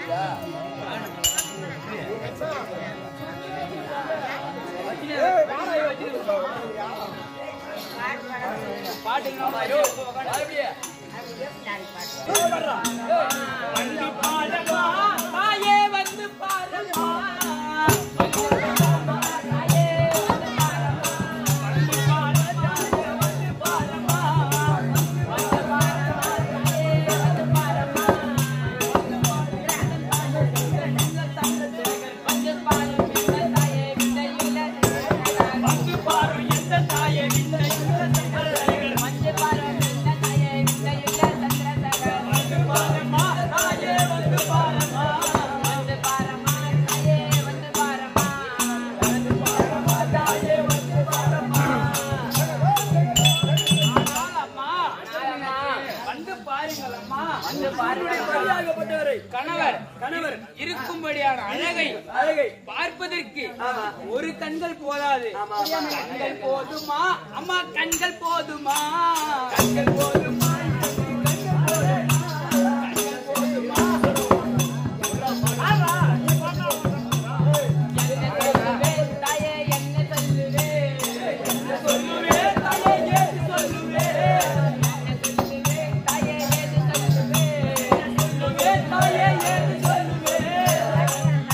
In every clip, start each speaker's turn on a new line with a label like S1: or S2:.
S1: வந்து பாரமா தாயே வந்து பாரமா வந்து பாரு எந்த தாயே விந்தை வந்து பாரமா தாயே வந்து பாரமா வந்து பாருங்கள் அம்மா வந்து பாருங்கள் கணவர் கணவர் இருக்கும்படியான அழகை அழகை பார்ப்பதற்கு ஒரு கண்கள் போதாது கண்கள் போதுமா அம்மா கண்கள் போதுமா கண்கள் போதுமா சொல்லுவேன் தாயே ஏது சொல்லுவேன் சொல்லுவேன் தாயே ஏது சொல்லுவேன்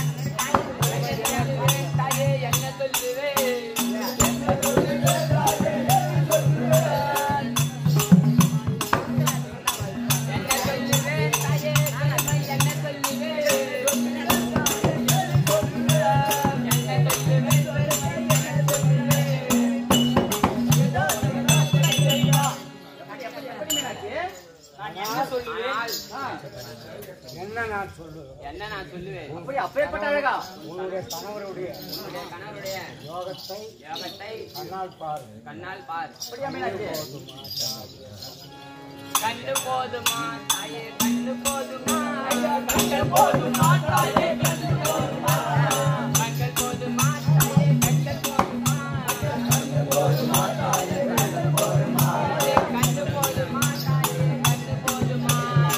S1: நான் என்ன சொல்லுவேன்
S2: என்ன நான் சொல்லுவேன்
S1: என்ன நான் சொல்லுவேன்
S2: அப்படி அப்பேற்பட்ட அழகா
S1: உன்னுடைய கணவருடைய
S2: உன்னுடைய கணவருடைய
S1: யோகத்தை
S2: யோகத்தை
S1: கண்ணால் பார்
S2: கண்ணால் பார்
S1: அப்படியா மீனாட்சி
S2: கண்டு போதுமா தாயே கண்டு போதுமா கண்டு போதுமா தாயே கண்டு போதுமா கண்டு போதுமா தாயே கண்டு போதுமா கண்டு போதுமா தாயே கண்டு போதுமா கண்டு போதுமா தாயே கண்டு போதுமா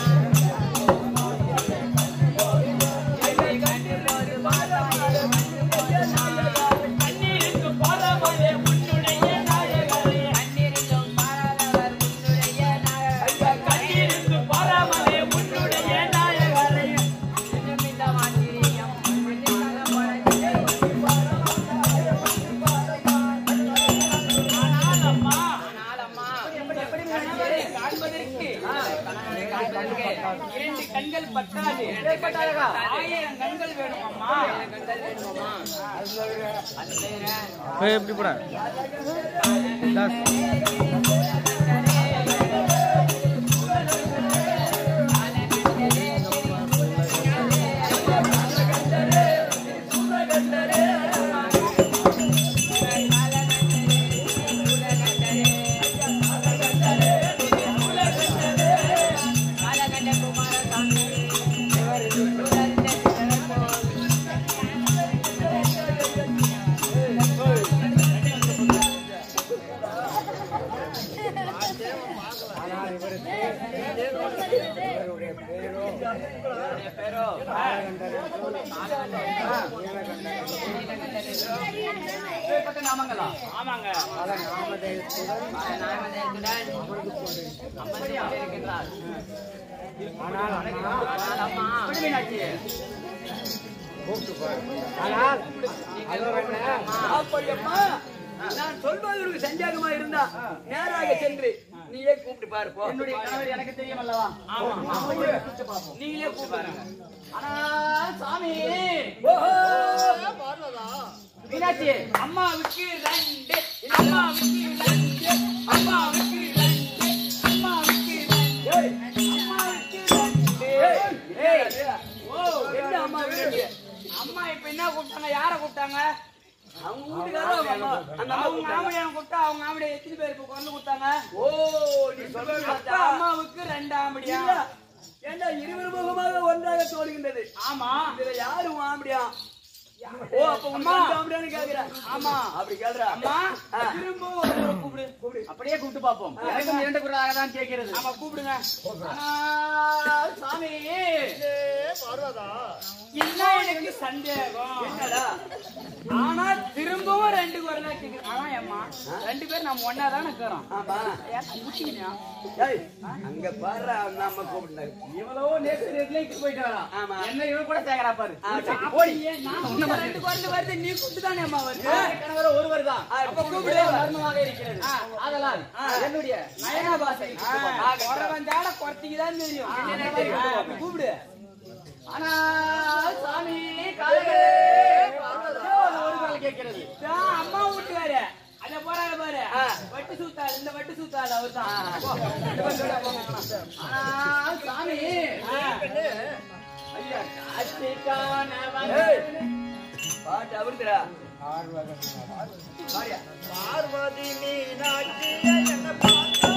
S2: என்னை கண்டு போதுமா தாயே கண்ணீருக்கு போறவரே உன்னுடைய நாயகரே கண்ணீருக்கும் பாராதவர் உன்னுடைய நாயகரே கண்ணீருக்கு போறவரே உன்னுடைய நாயகரே இந்த மாந்திரியம்
S1: ஆனாலம்மா
S2: ஆனாலம்மா
S1: கணவரை காண்பதற்கு இரண்டு கண்கள் பத்தாது ஆயிரம் கண்கள் வேணும் அம்மா
S2: கண்கள் வேணுமா அது தவிர
S3: எப்படி போட
S2: பேரோ
S1: இப்பேற்பட்ட நாமங்களா ஆமாங்க இப்படி மீனாட்சி அப்படியம்மா நான் சொல்வதற்கு சந்தேகமா இருந்தா நேராக சென்று நீயே கூப்பிட்டு பாரு போ என்னுடைய கணவர் எனக்கு தெரியும் அல்லவா ஆமா நீங்களே கூப்பிட்டு பாருங்க ஆனா சாமி ஓஹோ மீனாட்சி அம்மாவுக்கு ரெண்டு அம்மாவுக்கு ரெண்டு அம்மாவுக்கு ரெண்டு அம்மாவுக்கு ரெண்டு அம்மாவுக்கு ரெண்டு ஏய், ஓ என்ன அம்மாவுக்கு ரெண்டு அம்மா இப்ப என்ன கூப்பிட்டாங்க யார கூப்பிட்டாங்க அவங்க வீட்டுக்காரர் அவங்க அம்மா அந்த அவங்க ஆம்பளைய கூப்பிட்டா அவங்க ஆம்பளைய எத்தனை பேர் இப்ப கொண்டு கொடுத்தாங்க ஓ நீ சொல்ற அம்மாவுக்கு ரெண்டு ஆம்படியா ஏண்டா இருவர் முகமாக ஒன்றாக தோல்கின்றது ஆமா இதுல யாரு உன் ஆம்படியா ஓ அப்ப உமா ஆம்படியான்னு கேக்குற ஆமா அப்படி கேக்குற அம்மா திரும்ப ஒரு தடவை கூப்பிடு கூப்பிடு அப்படியே கூப்பிட்டு பாப்போம் எனக்கும் இரண்டு குரலாக தான் கேட்கிறது ஆமா கூப்பிடுங்க ஆனா, சாமி என்ன எனக்கு சந்தேகம்
S3: என்னடா
S1: ஆனா திரும்பவும் ரெண்டு குரலா கேக்குது ஆனா ஏம்மா ரெண்டு பேரும் நம்ம ஒன்னா தானே இருக்கிறோம்
S3: ஆமா
S1: ஏன் குட்டிங்க
S3: ஏய் அங்க பாரு நம்ம கூப்பிட்டாங்க
S1: இவ்வளவோ நேத்து நேத்துல இட்டு போயிட்டாரா
S3: ஆமா.
S1: என்ன இவன் கூட சேகரா பாரு
S3: ஆ, சரி,
S1: ஓடி நான் உன்ன ரெண்டு குரல் வருது நீ கூப்பிட்டு தானே அம்மா வருது
S2: கணவர் ஒருவர் தான்
S3: ஆ,
S2: அப்ப கூப்பிடு மர்மமாக இருக்கிறது ஆதலால் என்னுடைய நயனா பாசை
S1: குறவஞ்சாட குறத்திக்கு தான் தெரியும் ஆ, அப்ப கூப்பிடு
S2: ஆனால் சாமி காலையிலே ஒரு குரல் கேட்கிறது
S1: இதான் அம்மா வீட்டு வேற அத போறாங்க பாரு வட்டு சூத்தாள் இந்த வட்டு சூத்தாள் அவர் தான்
S2: ஆனால் சாமி ஐயா காட்சிக்கான
S3: ஏய், பாட்டு அவருக்குடா
S2: பார்வதி மீனாட்சியே என்ன பார்க்க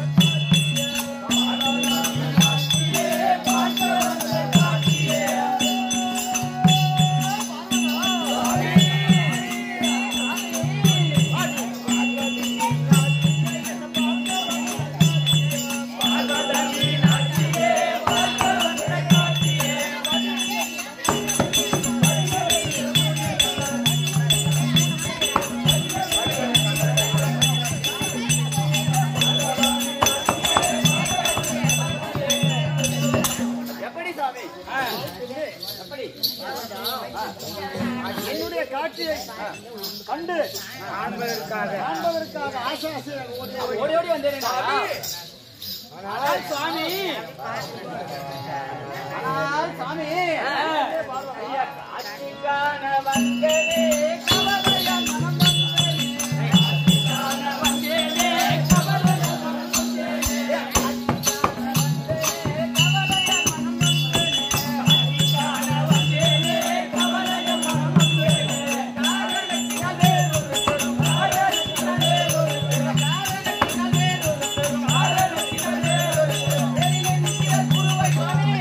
S2: எப்படி சாமி எப்படி என்னுடைய காட்சியை கண்டு காண்பதற்காக ஆசை ஆசையாக ஓடி ஓடி ஓடி வந்தேன்
S1: ஆனால் சுவாமி
S2: ஆனால் சாமி
S1: ஐயா காட்சிக்கான வந்தனே கவலையா மனம் வந்தனே காட்சிக்கான வந்தனே கவலையா மனம் வந்தனே காட்சிக்கான வந்தனே கவலையா மனம் வந்தனே காரணத்தினாலே ஒரு பெரும் காரணத்தினாலே ஒரு பெரும் காரணத்தினாலே ஒரு பெரும் காரணத்தினாலே ஒரு பெரும் வெளியே நிற்கிற குருவை சுவாமி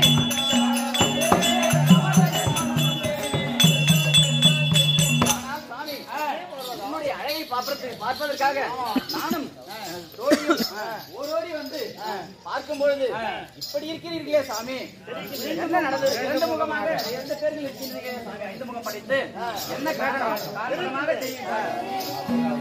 S2: ஆனால் சாமி உன்னுடைய அழகை பார்ப்பதற்கு பார்ப்பதற்காக நானும் ஓடியும் ஓடோடி வந்து பார்க்கும் பொழுது இப்படி இருக்கிறீர்களே சாமி என்ன நடந்தது இரண்டு முகமாக இரண்டு பேர்கள் இருக்கின்றீர்களே சாமி ஐந்து முகம் படித்து என்ன காரணம் காரணமாக தெரியும்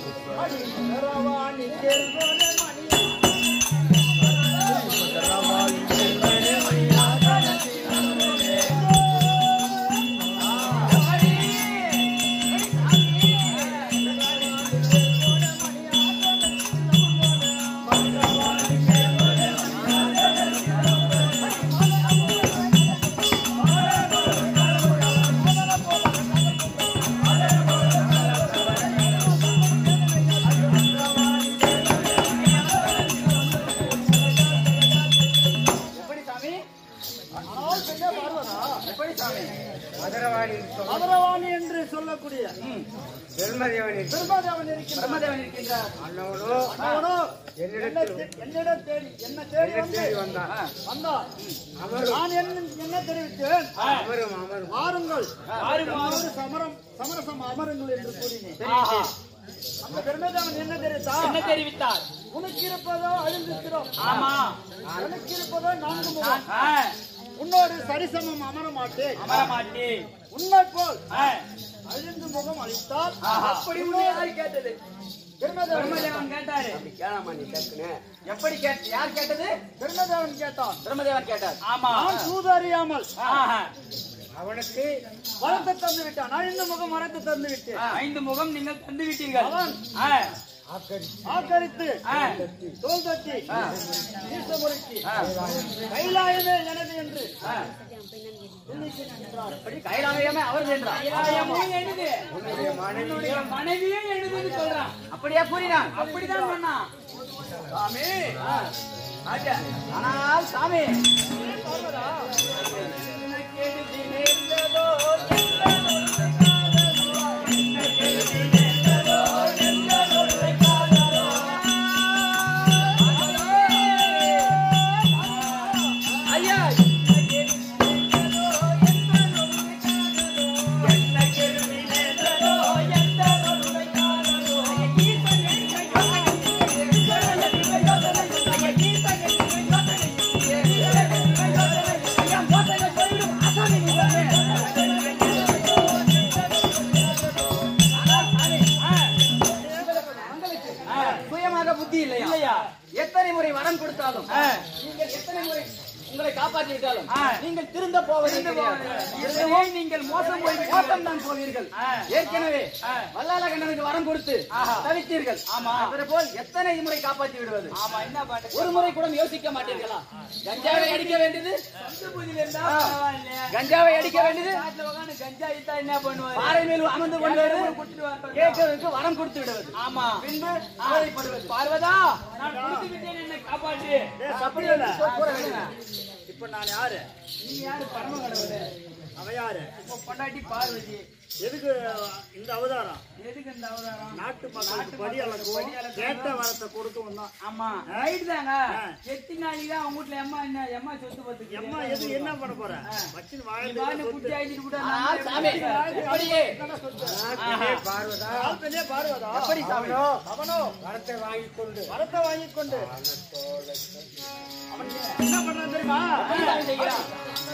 S2: எப்படி சாமி எப்படி சாமி
S4: மதுரவாணி என்று சொல்லக்கூடிய
S3: பெருமதியவன்
S4: பெருமாதேவன் இருக்கின்ற
S2: பிரம்மதேவன் இருக்கின்றார்
S3: அண்ணவனோ
S4: அவனோ
S3: என்னிடத்தில்
S4: என்னை- என்னிடம் தேடி என்ன தேடி வந்து
S3: தேடி வந்தான்
S4: வந்தான்
S3: அமரும்
S4: நான் என்ன என்ன தெரிவித்தேன்
S3: அமரும் அமரும்
S4: வாருங்கள் என்னோடு சமரம் சமரசம் அமருங்கள் என்று கூறினேன் அந்த பெருமாதேவன் என்ன தெரிவித்தார்
S1: என்ன தெரிவித்தார்
S4: உனக்கு இருப்பதோ அழிந்திருக்கிறோம்
S1: ஆமா
S4: எனக்கு இருப்பதோ நான்கு முகம்
S1: ஆ,
S4: உன்னோடு சரிசமம் அமர மாட்டேன்
S1: அமர மாட்டே
S4: உன்னை போல்
S1: ஆ,
S4: அழிந்து முகம் அளித்தால்
S2: அப்படி உண்மையாக கேட்டது
S4: பெருமாதேவன்
S1: பிரம்மதேவன் கேட்டாரு
S3: அப்படி கேளாமா நீ டக்குன்னு
S2: எப்படி கேட்ட யார் கேட்டது
S4: பெருமாதேவன் கேட்டான்
S2: பிரம்மதேவன் கேட்டார்
S1: ஆமா
S4: நான் சூதறியாமல்
S1: ஆஹா.
S3: அவனுக்கு
S4: வரத்தை தந்து விட்டான் அழிந்த முகம் வரத்தை தந்து விட்டேன்
S1: ஐந்து முகம் நீங்கள் தந்து விட்டீர்கள்
S4: அவன்
S1: ஆ,
S4: ஆக்கரித்து
S1: ஆ,
S4: தோல் தட்டி ஈசமுறைக்கு கைலாயமே எனது என்று
S1: ஆ.
S4: சொல்லிக்கின்றார்.
S2: அப்படி கைலாயமே அவரது என்றார்
S1: கைலாயமும் எழுது
S3: உன்னுடைய மனைவி
S1: உன்னுடைய மனைவியும் எழுதுன்னு சொல்றான்
S2: அப்படியே கூறினான்
S1: அப்படிதான் சொன்னான்
S2: சாமி ஆச்சா. ஆனால் சாமி ஐயா
S1: ஐயா
S2: காப்பாற்றி விட்டாலும்
S1: ஆ.
S2: நீங்கள் திருந்த போவது கிடையாது.
S1: இதுவே நீங்கள் மோசம் போய்
S2: மோசம் தான் போவீர்கள்
S1: ஆ.
S2: ஏற்கனவே
S1: ஆ.
S2: வல்லாளகண்ணனுக்கு வரம் கொடுத்து
S1: ஆஹா.
S2: தவித்தீர்கள்
S1: ஆமா.
S2: அவரை போல் எத்தனை முறை காப்பாற்றி விடுவது
S1: ஆமா என்ன பாட்டு
S2: ஒரு முறை கூட யோசிக்க மாட்டீர்களா கஞ்சாவை அடிக்க வேண்டியது
S1: இருந்தா
S2: ஆ.
S1: பரவாயில்லையே.
S2: கஞ்சாவை அடிக்க வேண்டியது
S1: காட்டுல உட்கார்ந்து கஞ்சா இட்டா என்ன பண்ணுவாரு
S2: பாறை மேல் அமர்ந்து கொண்டு
S1: குடிச்சிட்டு வரட்டும்.
S2: கேட்கறதுக்கு வரம் கொடுத்து விடுவது
S1: ஆமா
S2: பின்பு ஆசைப்படுவது
S1: பார்வதா நான் குடிச்சு விட்டேன் என்ன காப்பாற்று
S4: அப்படி இல்ல
S2: கூற வேண்டும்.
S4: இப்ப நான் யாரு
S1: நீ யாரு பரம கடவுளே
S4: அவ யாரு
S1: இப்ப பொண்டாட்டி பார்வதி
S4: எதுக்கு இந்த அவதாரம்
S1: எதுக்கு இந்த அவதாரம்
S4: நாட்டு மக்களுக்கு படி அளக்கும் கேட்ட வரத்தை கொடுக்கவும் தான்
S1: ஆமா ரைட் தாங்க
S4: ஆ.
S1: எத்தி நாளைக்கு தான் அவங்க வீட்டுல எம்மா என்ன எம்மா சொத்து பத்துக்கு
S4: எம்மா எது என்ன பண்ண போற வச்சு
S1: பாரு
S4: வாழ்ந்து
S1: குட்டி ஆயிட்டு கூட
S2: ஆனால் சாமி அப்படியே
S3: பார்வதா
S4: பெரிய பார்வதா
S2: எப்படி சாமி
S4: அவனோ
S3: வரத்தை வாங்கிக் கொண்டு
S4: வரத்தை வாங்கி கொண்டு அவன் என்ன பண்றான் தெரியுமா
S2: எப்படி சாமி செய்கிறான்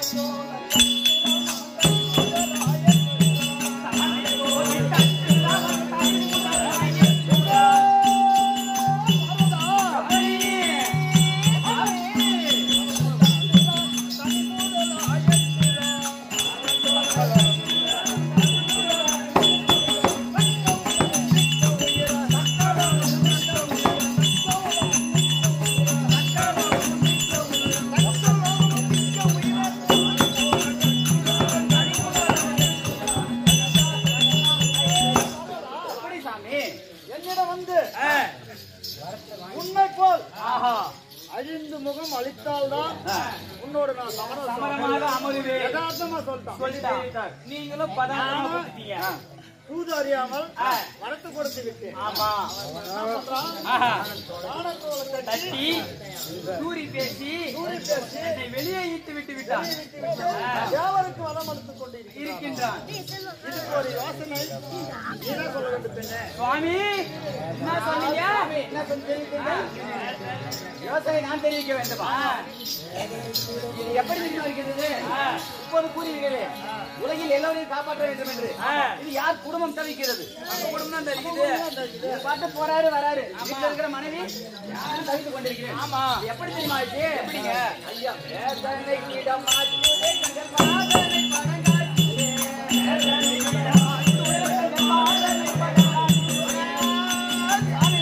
S2: எப்படி சாமி
S4: என்னிடம் வந்து உண்மை போல்
S1: ஆஹா
S4: அழிந்து முகம் அளித்தால்தான் உன்னோட நான் சமரம்
S1: சமரமாக அமருவே
S4: யதார்த்தமா சொல்லிட்டான்
S1: சொல்லிட்டான் நீங்களும் பதார்த்தமா கொடுத்துட்டீங்க
S4: தூது அறியாமல் வரத்து கொடுத்து விட்டேன்
S1: ஆமா
S4: என்ன பண்றான்
S1: ஆஹா
S4: தானத்தோட தட்டி
S1: தட்டி தூரி பேசி என்னை வெளியே ஈட்டு விட்டு விட்டான்
S4: தேவருக்கு வரம் அளித்துக் கொண்டிருக்கிறான்
S1: இருக்கின்றான்
S4: இதுக்கு ஒரு யோசனை என்ன சொல்ல வேண்டும் பெண்ணே
S1: சுவாமி என்ன சொன்னீங்க
S2: என்ன சொல்றீங்க யோசனை நான் தெரிவிக்க வேண்டுமா இது எப்படி தெரியுமா இருக்கிறது இப்போது கூறுகிறீர்களே உலகில் எல்லோரையும் காப்பாற்ற வேண்டும் என்று இது யார் குடும்பம் தவிக்கிறது
S1: குடும்பம் தான் தெரியுது
S2: இவர் பாட்டு போறாரு வராரு வீட்டுல இருக்கிற மனைவி யாரும் தவித்துக் கொண்டிருக்கிறேன்
S1: ஆமா
S2: இது எப்படி தெரியுமா ஆச்சு
S1: எப்படிங்க?
S2: ஐயா வேதனை கிடம் மாற்றுதே, கண்கள் பாதனை பணங்காட்டுதே. வேதனை கிடம் மாற்றுதே, கண்கள் பாதனை பணங்காட்டுதே. சாமி.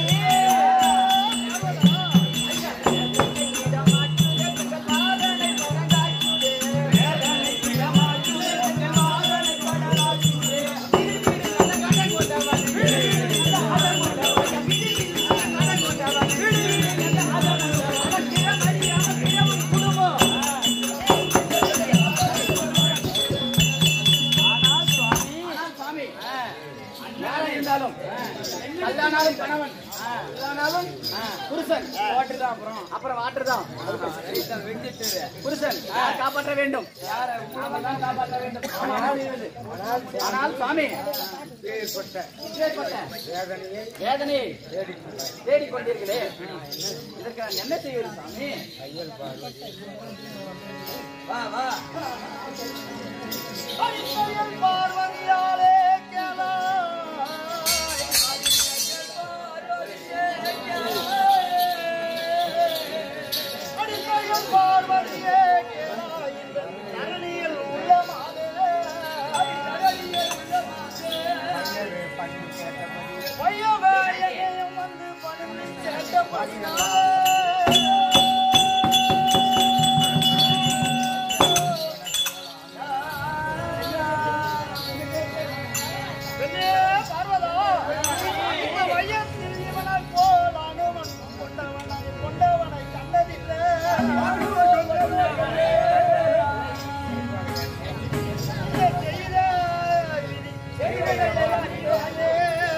S2: ஐயா, வேதனை கிடம் மாற்றுதே, கண்கள் பாதனை பணங்காட்டுதே. வேதனை கிடம் மாற்றுதே, கண்கள் பாதனை பணங்காட்டுதே. விழிவிழி கண்ண கண்ண கொண்டவன், விழிவிழி கண்ண கண்ண கொண்டவன், விழிவிழி கண்ண கண்ண கொண்டவன், விழிவிழி கண்ண கண்ண கொண்டவன், கிரமறியாம கிரமம் குடும்பம்.
S1: ஆனால் சுவாமி
S2: ஆனால் சாமி, யாரா இருந்தாலும் கல்லானாலும் கணவன் இல்லானாலும் புருஷன்
S1: ஓட்டுதான் அப்புறம்
S2: அப்புறம் வாட்டுதான்
S1: வெங்கிட்டு
S2: புருஷன் யார் காப்பாற்ற வேண்டும் அவன் தான் காப்பாற்ற வேண்டும் ஆனால் இது. ஆனால் சாமி
S3: ஏற்பட்ட
S2: இப்பேற்பட்ட
S3: வேதனையை
S2: வேதனையை தேடிக் கொண்டீர்களே இதற்கு நான் என்ன செய்வது சாமி வா வா
S4: பார்வதியாலே அடிமைகள் பார்வதியே கேளாய் இந்த தரணியில் உள்ளமாதே தரணியில் உள்ளமாதே பையவேயையும் வந்து பணிந்து சேர்த்தபடினாலே பெண்ணே பார்வதா, இந்த வையத்தில் இவனைப் போல் அனுமன் கொண்டவனை கொண்டவனை கண்டதில்லை. இதை செய்த விதி, செய்ததை அறியாதே.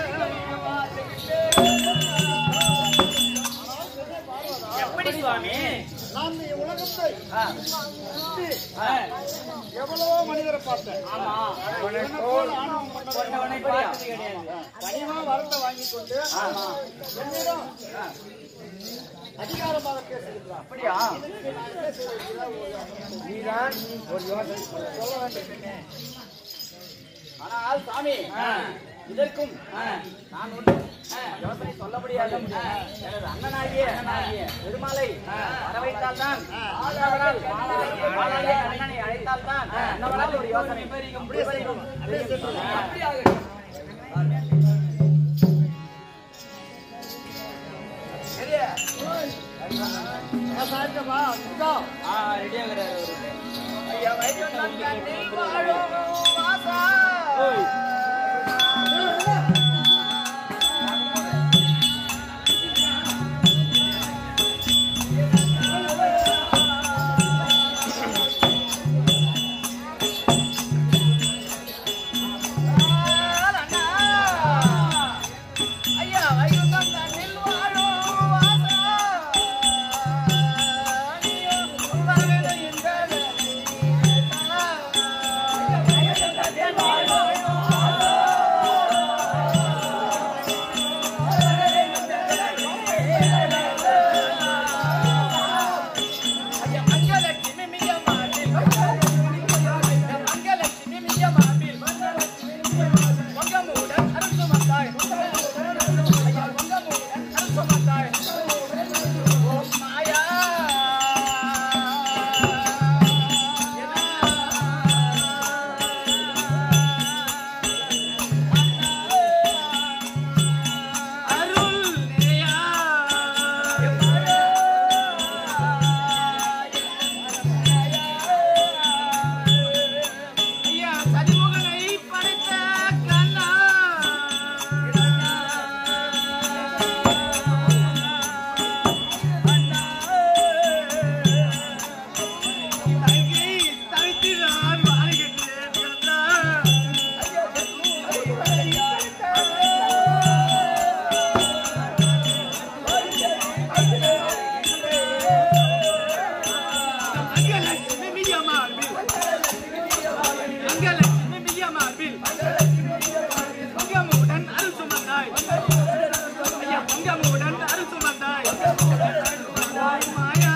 S1: எப்படி சுவாமி
S4: நான் இந்த உலகத்தை
S2: ஆ.
S4: சுற்றி எவ்வளவோ மனிதரை பார்த்தேன்
S1: ஆமா
S4: இவனைப் போல் ஆணவம் கொண்டவனை
S1: கொண்டவனை பார்த்தது கிடையாது
S4: கனிமா வரத்தை வாங்கிக் கொண்டு என்னிடம் அதிகாரமாக பேசுகிறான்
S2: அப்படியா
S3: நீதான் ஒரு யோசனை
S2: ஆனால் சாமி
S4: இதற்கும் நான் ஒன்றும் யோசனை சொல்ல முடியாது எனது அண்ணனாகிய பெருமாளை வர வைத்தால்தான் அண்ணவரால் மாலாகிய அண்ணனை அழைத்தால்தான் அண்ணவரால் ஒரு யோசனை விபரீகம் ஐயா வைகுண்டம் கண்ணில் வாழும் வாசா ஐயா வைகுண்டம் தன்னில் வாழும் வாசா நீயும் வரவேணும் எங்கள் ஐயா மங்களலட்சுமி மியமாவில் மங்களலட்சுமி மியமாவில் வங்கமுடன் அரசு மத்தாய் ஐயா வங்கமுடன் அரசு மத்தாய் ஓம் மாயா அருள் நிறையா ஐயா சதிமுகனை படைத்த கண்ணா தங்கை தவித்து நான் வாழ்கின்றேன் கண்ணா அங்கலட்சுமி மியமார்பில் அங்கலட்சுமி மியமார்பில் பொங்கமுடன் அருள் சுமந்தாய் ஐயா பொங்கமுடன் அருள் சுமந்தாய் மாயா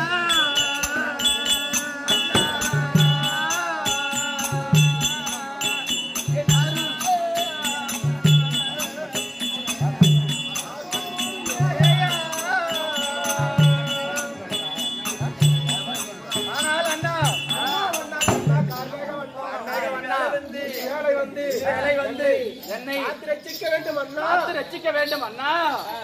S4: ஆனால் அண்ணா
S3: வேலை வந்து
S4: வேலை வந்து என்னை
S3: ரட்சிக்க வேண்டும் அண்ணா
S4: காத்து ரட்சிக்க வேண்டும் அண்ணா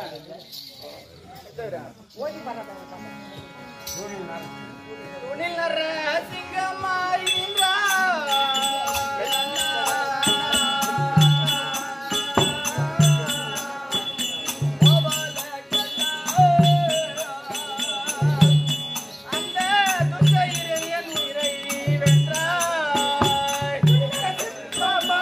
S4: துணில் நர அந்த துர்க்கையிரணியன் உயிரை வென்றாய் பாபா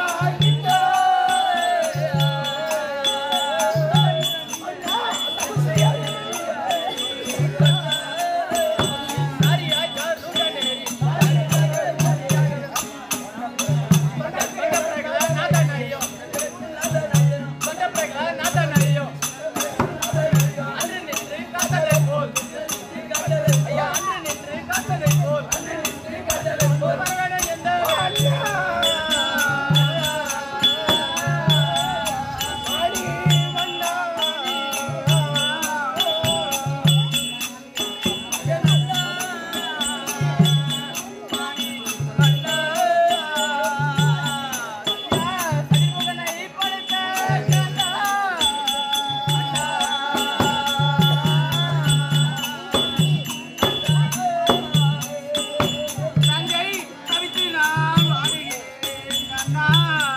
S4: தங்கை தவித்து நான் வாடுகிறேன் கண்ணா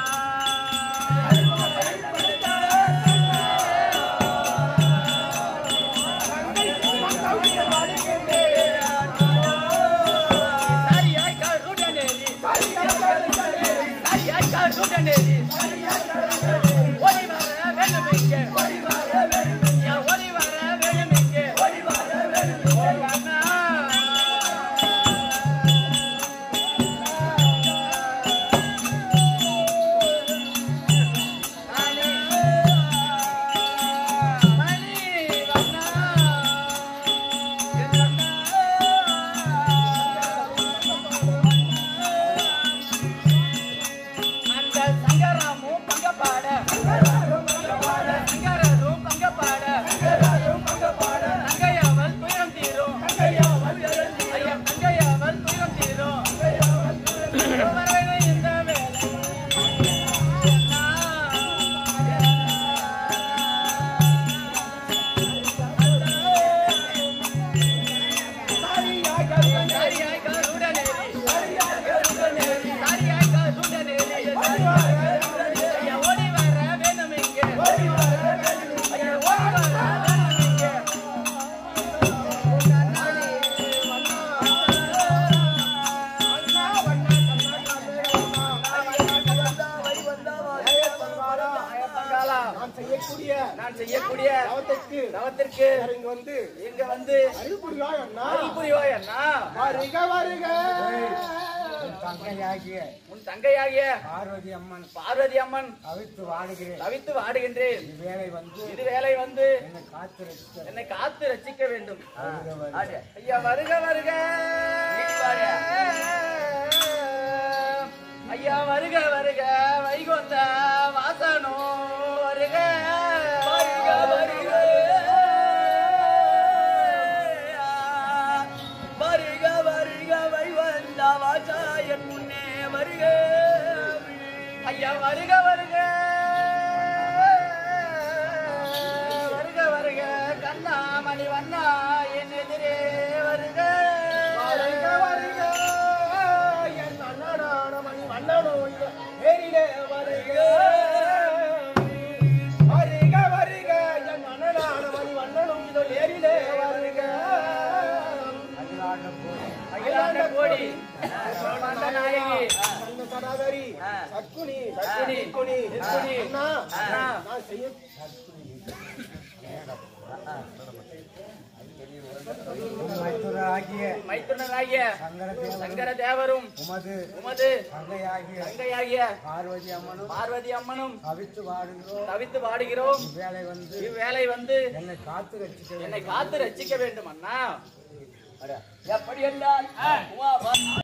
S4: சரியாய் கருடனேரி சரியாய் கருடனேரி ஓடி வர வேண்டும் இங்கே யா, ஓடி வர வேண்டும் இங்கே ஓ கண்ணா அந்த சங்கராமும் பங்க நான் செய்யக்கூடிய
S3: தவத்திற்கு
S4: தவத்திற்கு
S3: இங்க வந்து
S4: இங்க வந்து
S3: அருள் புரிவாய் அண்ணா
S4: அருள் புரிவாய் அண்ணா
S3: வருக வருக
S5: தங்கையாகிய
S4: உன் தங்கையாகிய
S5: பார்வதி அம்மன்
S4: பார்வதி அம்மன்
S5: அவித்து வாடுகிறேன்
S4: தவித்து வாடுகின்றேன்
S5: வேலை வந்து
S4: இது வேலை வந்து
S5: என்னை காத்து ரசிக்க
S4: என்னை காத்து ரட்சிக்க வேண்டும்
S5: வருக வருக.
S4: ஆடு. ஐயா வருக வருக ஐயா வருக வருக வைகுந்த வாசனோ வருக வருக வருக வருக வருக வைகுந்த வாசாயன் முன்னே வருக ஐயா வருக வருக வருக வருக கண்ணா மணி வண்ணா என் எதிரே வருக
S3: வருக வருக என் அண்ணனான மணி வண்ணனோ நேரிலே வருக வருக வருக என் அண்ணனான மணி வண்ணனும் இதோ நேரிலே வருக
S5: அகிலாண்ட போய்
S4: அகிலாண்ட கோடி மந்த நாயகி
S3: அந்த சடாதரி
S4: ஆ.
S3: சக்குனி
S4: சக்குனி,
S3: சக்குனி
S4: சக்குனி.
S3: அண்ணா
S4: அண்ணா.
S3: நான் செய்ய
S5: மைத்துராகிய
S4: மைத்துனராகிய
S5: சங்கர தேவன்
S4: சங்கர தேவரும்
S5: உமது
S4: உமது
S5: தங்கையாகிய
S4: தங்கையாகிய
S5: பார்வதி அம்மனும்
S4: பார்வதி அம்மனும்
S5: அவித்து வாடுகிறோம்
S4: தவித்து வாடுகிறோம்
S5: வேலை வந்து
S4: இவ்வேளை வந்து
S5: என்னை காத்து ரசிக்க
S4: என்னை காத்து ரட்சிக்க வேண்டும் அண்ணா எப்படி என்றால் உமா